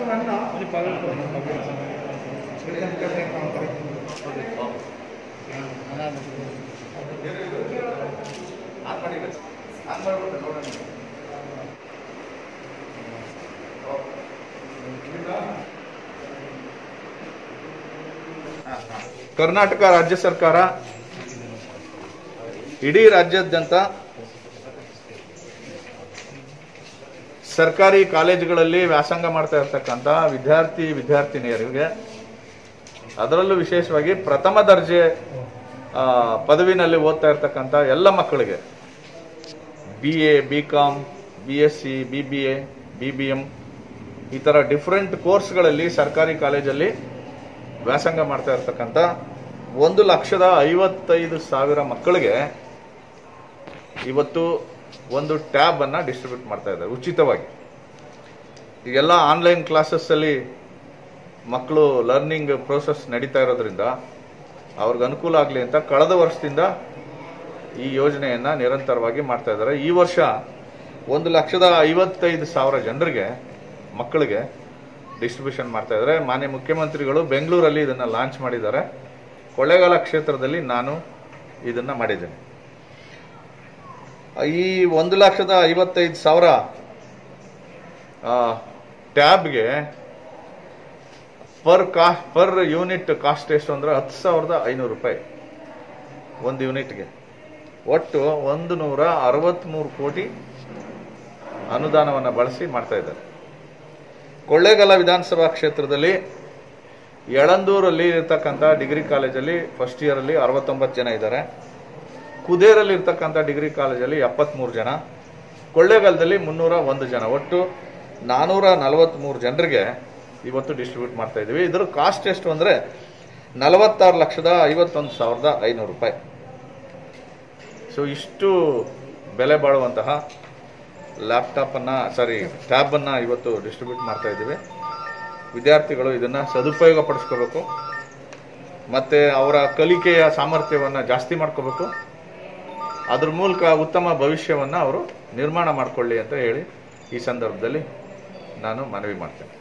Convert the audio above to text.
ಕರ್ನಾಟಕ ರಾಜ್ಯ ಸರ್ಕಾರ ಇಡೀ ರಾಜ್ಯಾದ್ಯಂತ ಸರ್ಕಾರಿ ಕಾಲೇಜುಗಳಲ್ಲಿ ವ್ಯಾಸಂಗ ಮಾಡ್ತಾ ಇರ್ತಕ್ಕಂಥ ವಿದ್ಯಾರ್ಥಿ ವಿದ್ಯಾರ್ಥಿನಿಯರಿಗೆ ಅದರಲ್ಲೂ ವಿಶೇಷವಾಗಿ ಪ್ರಥಮ ದರ್ಜೆ ಆ, ಪದವಿನಲ್ಲಿ ಓದ್ತಾ ಇರ್ತಕ್ಕಂಥ ಎಲ್ಲ ಮಕ್ಕಳಿಗೆ B A B Com B S C B B A B B M ಈ ಥರ ಡಿಫ್ರೆಂಟ್ ಕೋರ್ಸ್ಗಳಲ್ಲಿ ಸರ್ಕಾರಿ ಕಾಲೇಜಲ್ಲಿ ವ್ಯಾಸಂಗ ಮಾಡ್ತಾ ಇರ್ತಕ್ಕಂಥ ಒಂದು ಲಕ್ಷದ ಐವತ್ತೈದು ಸಾವಿರ ಮಕ್ಕಳಿಗೆ ಇವತ್ತು ಒಂದು ಟ್ಯಾಬ್ ಅನ್ನ ಡಿಸ್ಟ್ರಿಬ್ಯೂಟ್ ಮಾಡ್ತಾ ಇದ್ದಾರೆ ಉಚಿತವಾಗಿ ಈಗೆಲ್ಲ ಆನ್ಲೈನ್ ಕ್ಲಾಸಸ್ ಅಲ್ಲಿ ಮಕ್ಕಳು ಲರ್ನಿಂಗ್ ಪ್ರೋಸೆಸ್ ನಡೀತಾ ಇರೋದ್ರಿಂದ ಅವ್ರಿಗೆ ಅನುಕೂಲ ಆಗಲಿ ಅಂತ ಕಳೆದ ವರ್ಷದಿಂದ ಈ ಯೋಜನೆಯನ್ನ ನಿರಂತರವಾಗಿ ಮಾಡ್ತಾ ಇದ್ದಾರೆ ಈ ವರ್ಷ ಒಂದು ಲಕ್ಷದ ಐವತ್ತೈದು ಸಾವಿರ ಜನರಿಗೆ ಮಕ್ಕಳಿಗೆ ಡಿಸ್ಟ್ರಿಬ್ಯೂಷನ್ ಮಾಡ್ತಾ ಇದ್ದಾರೆ ಮಾನ್ಯ ಮುಖ್ಯಮಂತ್ರಿಗಳು ಬೆಂಗಳೂರಲ್ಲಿ ಇದನ್ನ ಲಾಂಚ್ ಮಾಡಿದ್ದಾರೆ ಕೊಳ್ಳೇಗಾಲ ಕ್ಷೇತ್ರದಲ್ಲಿ ನಾನು ಇದನ್ನ ಮಾಡಿದ್ದೇನೆ ಈ ಒಂದು ಲಕ್ಷದ ಐವತ್ತೈದು ಸಾವಿರ ಟ್ಯಾಬ್ಗೆ ಪರ್ ಕಾ ಪರ್ ಯೂನಿಟ್ ಕಾಸ್ಟ್ ಎಷ್ಟು ಅಂದ್ರೆ ಹತ್ತು ಸಾವಿರದ ಐನೂರು ರೂಪಾಯಿ ಒಂದು ಯೂನಿಟ್ಗೆ ಒಟ್ಟು ಒಂದು ನೂರ ಅರವತ್ತ್ಮೂರು ಕೋಟಿ ಅನುದಾನವನ್ನು ಬಳಸಿ ಮಾಡ್ತಾ ಇದ್ದಾರೆ ಕೊಳ್ಳೇಗಾಲ ವಿಧಾನಸಭಾ ಕ್ಷೇತ್ರದಲ್ಲಿ ಯಳಂದೂರಲ್ಲಿ ಇರ್ತಕ್ಕಂಥ ಡಿಗ್ರಿ ಕಾಲೇಜಲ್ಲಿ ಫಸ್ಟ್ ಇಯರಲ್ಲಿ ಅರವತ್ತೊಂಬತ್ತು ಜನ ಇದ್ದಾರೆ ಕುದೇರಲ್ಲಿ ಇರ್ತಕ್ಕಂಥ ಡಿಗ್ರಿ ಕಾಲೇಜಲ್ಲಿ ಎಪ್ಪತ್ಮೂರು ಜನ ಕೊಳ್ಳೇಗಾಲದಲ್ಲಿ ಮುನ್ನೂರ ಒಂದು ಜನ ಒಟ್ಟು ನಾನೂರ ನಲವತ್ತ್ಮೂರು ಜನರಿಗೆ ಇವತ್ತು ಡಿಸ್ಟ್ರಿಬ್ಯೂಟ್ ಮಾಡ್ತಾ ಇದ್ದೀವಿ ಇದರ ಕಾಸ್ಟ್ ಎಷ್ಟು ಅಂದರೆ ನಲವತ್ತಾರು ಲಕ್ಷದ ಐವತ್ತೊಂದು ಸಾವಿರದ ಐನೂರು ರೂಪಾಯಿ ಸೊ ಇಷ್ಟು ಬೆಲೆ ಬಾಳುವಂತಹ ಲ್ಯಾಪ್ಟಾಪನ್ನು ಸಾರಿ ಟ್ಯಾಬನ್ನು ಇವತ್ತು ಡಿಸ್ಟ್ರಿಬ್ಯೂಟ್ ಮಾಡ್ತಾ ಇದ್ದೀವಿ ವಿದ್ಯಾರ್ಥಿಗಳು ಇದನ್ನು ಸದುಪಯೋಗ ಪಡಿಸ್ಕೋಬೇಕು ಮತ್ತು ಅವರ ಕಲಿಕೆಯ ಸಾಮರ್ಥ್ಯವನ್ನು ಜಾಸ್ತಿ ಮಾಡ್ಕೋಬೇಕು ಅದ್ರ ಮೂಲಕ ಉತ್ತಮ ಭವಿಷ್ಯವನ್ನು ಅವರು ನಿರ್ಮಾಣ ಮಾಡಿಕೊಳ್ಳಿ ಅಂತ ಹೇಳಿ ಈ ಸಂದರ್ಭದಲ್ಲಿ ನಾನು ಮನವಿ ಮಾಡ್ತೇನೆ